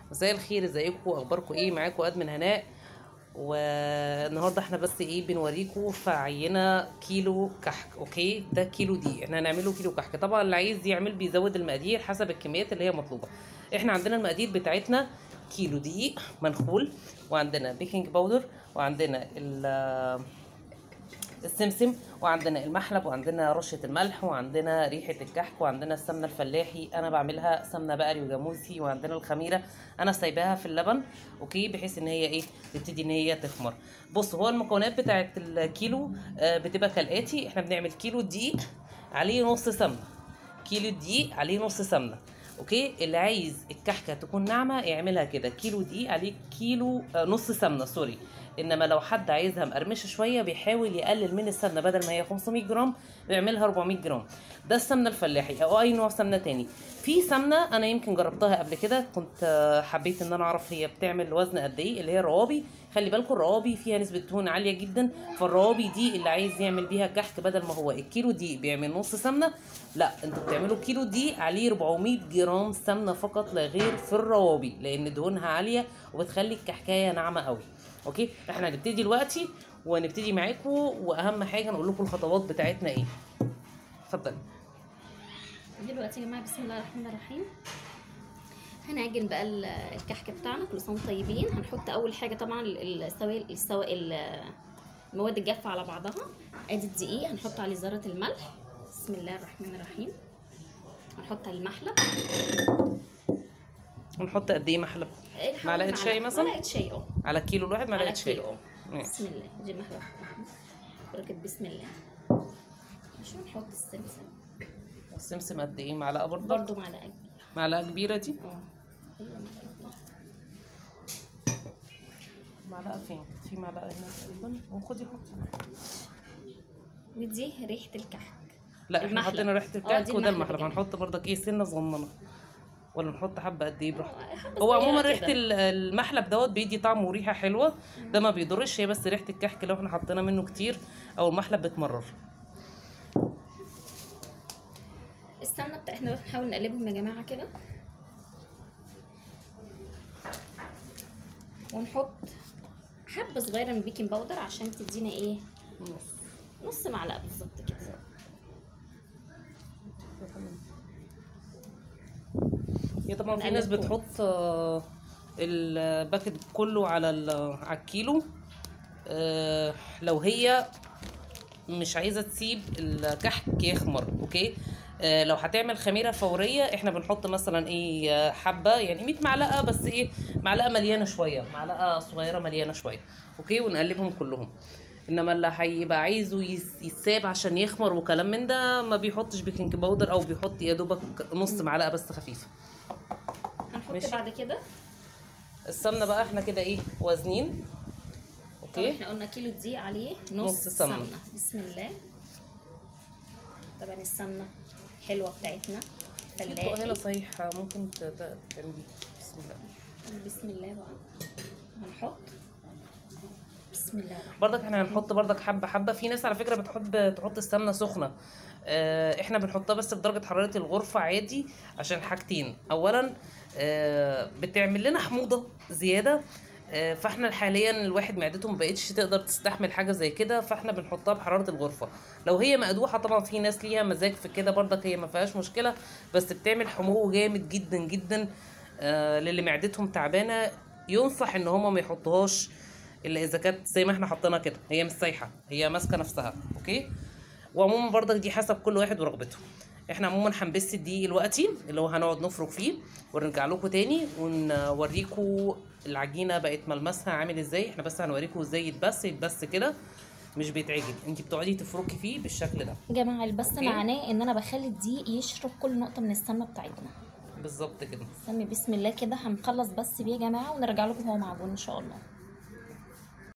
مساء الخير ازيكم اخباركم ايه معاكم ادمن هناء والنهارده احنا بس ايه بنوريكم في عينه كيلو كحك اوكي ده كيلو دي احنا هنعمله كيلو كحك طبعا اللي عايز يعمل بيزود المقادير حسب الكميات اللي هي مطلوبه احنا عندنا المقادير بتاعتنا كيلو دقيق منخول وعندنا بيكنج باودر وعندنا ال- السمسم وعندنا المحلب وعندنا رشة الملح وعندنا ريحة الكحك وعندنا السمنة الفلاحي أنا بعملها سمنة بقري وجاموسي وعندنا الخميرة أنا سايباها في اللبن أوكي بحيث إن هي إيه تبتدي إن هي تخمر بص هو المكونات بتاعت الكيلو آه، بتبقى كالآتي إحنا بنعمل كيلو دقيق عليه نص سمنة كيلو دقيق عليه نص سمنه اوكي اللي عايز الكحكه تكون ناعمه يعملها كده كيلو دقيق عليه كيلو آه، نص سمنه سوري انما لو حد عايزها مقرمشه شويه بيحاول يقلل من السمنه بدل ما هي 500 جرام بيعملها 400 جرام ده السمنه الفلاحي او اي نوع سمنه تاني في سمنه انا يمكن جربتها قبل كده كنت آه، حبيت ان انا اعرف هي بتعمل وزن قد ايه اللي هي الروابي خلي بالكم الروابي فيها نسبه دهون عاليه جدا فالروابي دي اللي عايز يعمل بيها كحك بدل ما هو الكيلو دي بيعمل نص سمنه لا انتوا بتعملوا كيلو دي عليه 400 جرام سمنه فقط لا غير في الروابي لان دهونها عاليه وبتخلي الكحكايه ناعمه قوي اوكي احنا هنبتدي دلوقتي ونبتدي معاكم واهم حاجه نقول لكم الخطوات بتاعتنا ايه اتفضلي دلوقتي يا جماعه بسم الله الرحمن الرحيم هنعجن بقى ال- الكحك بتاعنا كل سنه وانتم طيبين هنحط اول حاجه طبعا ال- السوائل السوائل المواد الجافه على بعضها ادي الدقيق هنحط عليه ذره الملح بسم الله الرحمن الرحيم هنحط عليه المحلب ونحط قد ايه محلب إيه، حوالي معلقة شاي مثلا؟ معلقه شاي اه على كيلو الواحد معلقه على شاي كيلو اه ماشي. بسم الله دي محلب بركه بسم الله ماشي ونحط السمسم السمسم قد ايه معلقه برضه برضو معلقه كبيره معلقه كبيره دي اه أيوة، معلقة. معلقه فين في معلقه هنا تقريبا وخدي حطي ودي ريحه الكحك لا احنا المحلب. حطينا ريحه اه، الكحك دي وده المحلب المحلب كده. هنحط برضك ايه سنه صغننه ولا نحط حبه قد ايه براحتك حبة هو عموما صغيرة ريحه كده. ال- المحلب دوت بيدي طعم وريحه حلوه ده ما بيضرش هي بس ريحه الكحك لو احنا حطينا منه كتير او المحلب بتمرر السمنه بتاع احنا بنحاول نقلبهم يا جماعه كده ونحط حبه صغيره من البيكنج باودر عشان تدينا ايه نص معلقه بالظبط كده هي طبعا في ناس نقلبهم. بتحط آه، الباكت كله على ال- على الكيلو آه، لو هي مش عايزه تسيب الكحك يخمر اوكي آه، لو هتعمل خميره فوريه احنا بنحط مثلا ايه آه، حبه يعني 100 معلقه بس ايه معلقه مليانه شويه معلقه صغيره مليانه شويه اوكي ونقلبهم كلهم انما اللي هيبقى عايزه يس- يتساب عشان يخمر وكلام من ده ما بيحطش بيكنج باودر او بيحط يا دوبك نص معلقه بس خفيفه هنحط ماشي. بعد كده السمنه بقى احنا كده ايه وازنين طب اوكي احنا قلنا كيلو دقيق عليه نص نص, سمنة. سمنه بسم الله طبعا السمنه حلوه بتاعتنا في طبق فلاحي هنا صحيح ممكن ت- ت- تعملي بسم الله بسم الله بقى هنحط بسم الله الرحمن برضك احنا هنحط برضك حبه حبه في ناس على فكره بتحب تحط السمنه سخنه اه احنا بنحطها بس بدرجه حراره الغرفه عادي عشان حاجتين اولا اه بتعمل لنا حموضه زياده اه فاحنا حاليا الواحد معدته ما بقتش تقدر تستحمل حاجه زي كده فاحنا بنحطها بحراره الغرفه لو هي مقدوحه طبعا في ناس ليها مزاج في كده برضك هي ما فيهاش مشكله بس بتعمل حمو جامد جدا جدا آه للي معدتهم تعبانه ينصح ان هم ما يحطوهاش الا اذا كانت زي ما احنا حطينا كده هي مش سايحه هي ماسكه نفسها اوكي وعموما برضك دي حسب كل واحد ورغبته احنا عموما هنبس الدقيق دلوقتي اللي هو هنقعد نفرك فيه ونرجع لكم تاني ونوريكم العجينه بقت ملمسها عامل ازاي احنا بس هنوريكم ازاي يتبس يتبس كده مش بيتعجن انت بتقعدي تفركي فيه بالشكل ده يا جماعه البس أوكي. معناه ان انا بخلي الدقيق يشرب كل نقطه من السمنه بتاعتنا بالظبط كده سمي بسم الله كده هنخلص بس بيه يا جماعه ونرجع لكم هو معجون ان شاء الله